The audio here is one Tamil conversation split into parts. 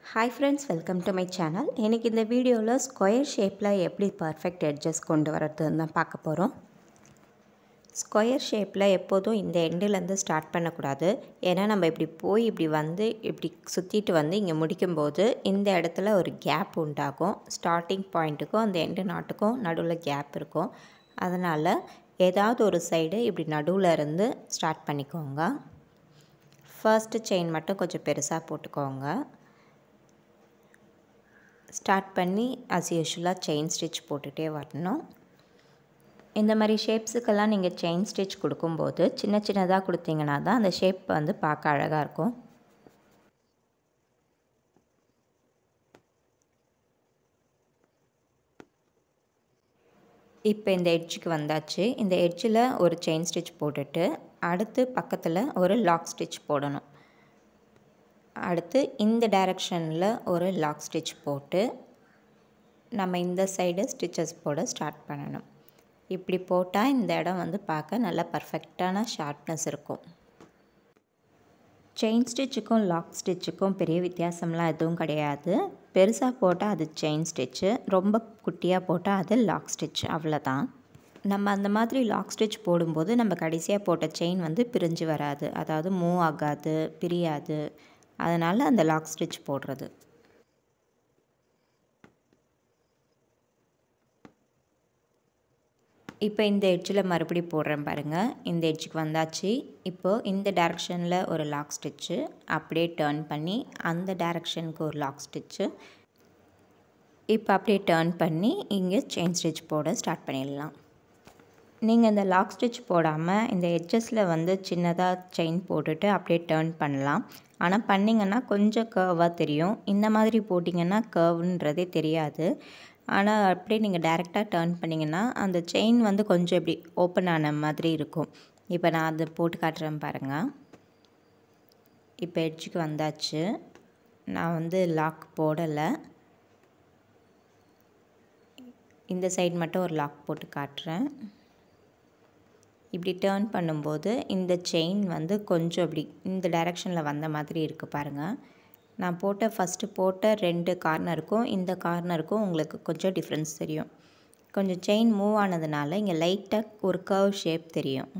hi friends welcome to my channel எனக்கு இந்த வீடியோவில் ஸ்கொயர் ஷேப்பில் எப்படி பர்ஃபெக்ட் எட்ஜஸ் கொண்டு வரதுன்னு தான் பார்க்க போகிறோம் ஸ்கொயர் ஷேப்பில் எப்போதும் இந்த எண்டுலேருந்து ஸ்டார்ட் பண்ணக்கூடாது ஏன்னா நம்ம இப்படி போய் இப்படி வந்து இப்படி சுற்றிட்டு வந்து இங்கே முடிக்கும்போது இந்த இடத்துல ஒரு கேப் உண்டாகும் ஸ்டார்டிங் பாயிண்ட்டுக்கும் அந்த எண்டு நாட்டுக்கும் நடுவில் கேப் இருக்கும் அதனால் ஏதாவது ஒரு சைடு இப்படி நடுவில் இருந்து ஸ்டார்ட் பண்ணிக்கோங்க ஃபர்ஸ்ட்டு செயின் மட்டும் கொஞ்சம் பெருசாக போட்டுக்கோங்க ஸ்டார்ட் பண்ணி அஸ் யூஷுவலாக செயின் ஸ்டிச் போட்டுகிட்டே வரணும் இந்த மாதிரி ஷேப்ஸுக்கெல்லாம் நீங்கள் செயின் ஸ்டிச் கொடுக்கும்போது சின்ன சின்னதாக கொடுத்தீங்கன்னா தான் அந்த ஷேப் வந்து பார்க்க அழகாக இருக்கும் இப்போ இந்த எட்ஜுக்கு வந்தாச்சு இந்த எட்ஜில் ஒரு செயின் ஸ்டிச் போட்டுட்டு அடுத்து பக்கத்தில் ஒரு லாக் ஸ்டிச் போடணும் அடுத்து இந்த டைரக்ஷனில் ஒரு லாக் ஸ்டிச் போட்டு நம்ம இந்த சைடு ஸ்டிச்சஸ் போட ஸ்டார்ட் பண்ணணும் இப்படி போட்டால் இந்த இடம் வந்து பார்க்க நல்லா பர்ஃபெக்டான ஷார்ப்னஸ் இருக்கும் செயின் ஸ்டிச்சுக்கும் லாக் ஸ்டிச்சுக்கும் பெரிய வித்தியாசம்லாம் எதுவும் கிடையாது பெருசாக போட்டால் அது செயின் ஸ்டிச்சு ரொம்ப குட்டியாக போட்டால் அது லாக் ஸ்டிச் அவ்வளோதான் நம்ம அந்த மாதிரி லாக் ஸ்டிச் போடும்போது நம்ம கடைசியாக போட்ட செயின் வந்து பிரிஞ்சு வராது அதாவது மூவ் ஆகாது பிரியாது அதனால் அந்த லாக் ஸ்டிச் போடுறது இப்போ இந்த எட்ஜில் மறுபடி போடுறேன் பாருங்கள் இந்த எட்ஜுக்கு வந்தாச்சு இப்போது இந்த டேரெக்ஷனில் ஒரு லாக் ஸ்டிச்சு அப்படியே டேர்ன் பண்ணி அந்த டேரெக்ஷனுக்கு ஒரு லாக் ஸ்டிச்சு இப்போ அப்படியே டேர்ன் பண்ணி இங்கே செயின் ஸ்டிச் போட ஸ்டார்ட் பண்ணிடலாம் நீங்கள் இந்த லாக் ஸ்டிச் போடாமல் இந்த எட்ஜஸில் வந்து சின்னதாக செயின் போட்டுட்டு அப்படியே டேர்ன் பண்ணலாம் ஆனால் பண்ணிங்கன்னா கொஞ்சம் கர்வாக தெரியும் இந்த மாதிரி போட்டிங்கன்னா கர்வ்ன்றதே தெரியாது ஆனால் அப்படியே நீங்கள் டைரெக்டாக டேர்ன் பண்ணிங்கன்னா அந்த செயின் வந்து கொஞ்சம் இப்படி ஓப்பன் ஆன மாதிரி இருக்கும் இப்போ நான் அதை போட்டு காட்டுறேன் பாருங்கள் இப்போ எட்ஜுக்கு வந்தாச்சு நான் வந்து லாக் போடலை இந்த சைடு மட்டும் ஒரு லாக் போட்டு காட்டுறேன் இப்படி டேர்ன் பண்ணும்போது இந்த செயின் வந்து கொஞ்சம் இப்படி இந்த டைரெக்ஷனில் வந்த மாதிரி இருக்குது பாருங்கள் நான் போட்ட ஃபஸ்ட்டு போட்ட ரெண்டு கார்னருக்கும் இந்த கார்னருக்கும் உங்களுக்கு கொஞ்சம் டிஃப்ரென்ஸ் தெரியும் கொஞ்சம் செயின் மூவ் ஆனதுனால இங்கே லைட்டாக ஒரு கர்வ் ஷேப் தெரியும்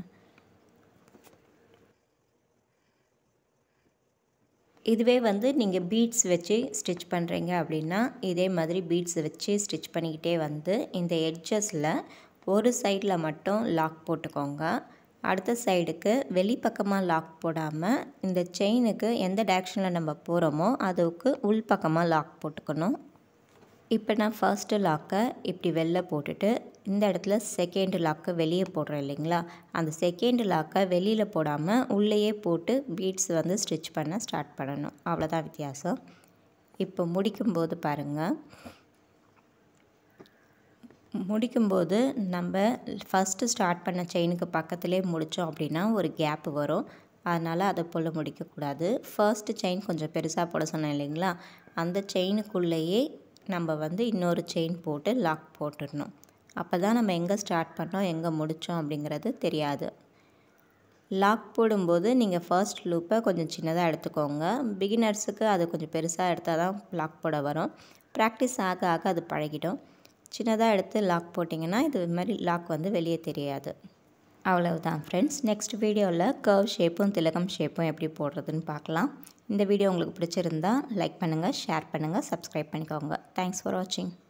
இதுவே வந்து நீங்கள் பீட்ஸ் வச்சு ஸ்டிச் பண்ணுறீங்க அப்படின்னா இதே மாதிரி பீட்ஸ் வச்சு ஸ்டிச் பண்ணிக்கிட்டே வந்து இந்த எட்ஜஸில் ஒரு சைடில் மட்டும் லாக் போட்டுக்கோங்க அடுத்த சைடுக்கு வெளிப்பக்கமாக லாக் போடாமல் இந்த செயினுக்கு எந்த டேரெக்ஷனில் நம்ம போகிறோமோ அதுக்கு உள்பக்கமாக லாக் போட்டுக்கணும் இப்போ நான் ஃபர்ஸ்ட்டு லாக்கை இப்படி வெளில போட்டுட்டு இந்த இடத்துல செகண்ட் லாக்கை வெளியே போடுறேன் இல்லைங்களா அந்த செகண்ட் லாக்கை வெளியில் போடாமல் உள்ளேயே போட்டு பீட்ஸ் வந்து ஸ்டிச் பண்ண ஸ்டார்ட் பண்ணணும் அவ்வளோதான் வித்தியாசம் இப்போ முடிக்கும்போது பாருங்கள் முடிக்கும்போது நம்ம ஃபஸ்ட்டு ஸ்டார்ட் பண்ண செயினுக்கு பக்கத்துலேயே முடித்தோம் அப்படின்னா ஒரு கேப் வரும் அதனால் அதை போல் முடிக்கக்கூடாது ஃபர்ஸ்ட்டு செயின் கொஞ்சம் பெருசாக போட சொன்னேன் இல்லைங்களா அந்த செயினுக்குள்ளேயே நம்ம வந்து இன்னொரு செயின் போட்டு லாக் போட்டுடணும் அப்போ தான் நம்ம எங்கே ஸ்டார்ட் பண்ணோம் எங்கே முடித்தோம் அப்படிங்கிறது தெரியாது லாக் போடும்போது நீங்கள் ஃபர்ஸ்ட் லூப்பை கொஞ்சம் சின்னதாக எடுத்துக்கோங்க பிகினர்ஸுக்கு அது கொஞ்சம் பெருசாக எடுத்தால் தான் லாக் போட வரும் ப்ராக்டிஸ் ஆக ஆக அது பழகிடும் சின்னதாக எடுத்து லாக் போட்டிங்கன்னா இது மாதிரி லாக் வந்து வெளியே தெரியாது அவ்வளவுதான் ஃப்ரெண்ட்ஸ் நெக்ஸ்ட் வீடியோவில் கர்வ் ஷேப்பும் திலகம் ஷேப்பும் எப்படி போடுறதுன்னு பார்க்கலாம் இந்த வீடியோ உங்களுக்கு பிடிச்சிருந்தா லைக் பண்ணுங்கள் ஷேர் பண்ணுங்கள் சப்ஸ்கிரைப் பண்ணிக்கோங்க தேங்க்ஸ் ஃபார் வாட்சிங்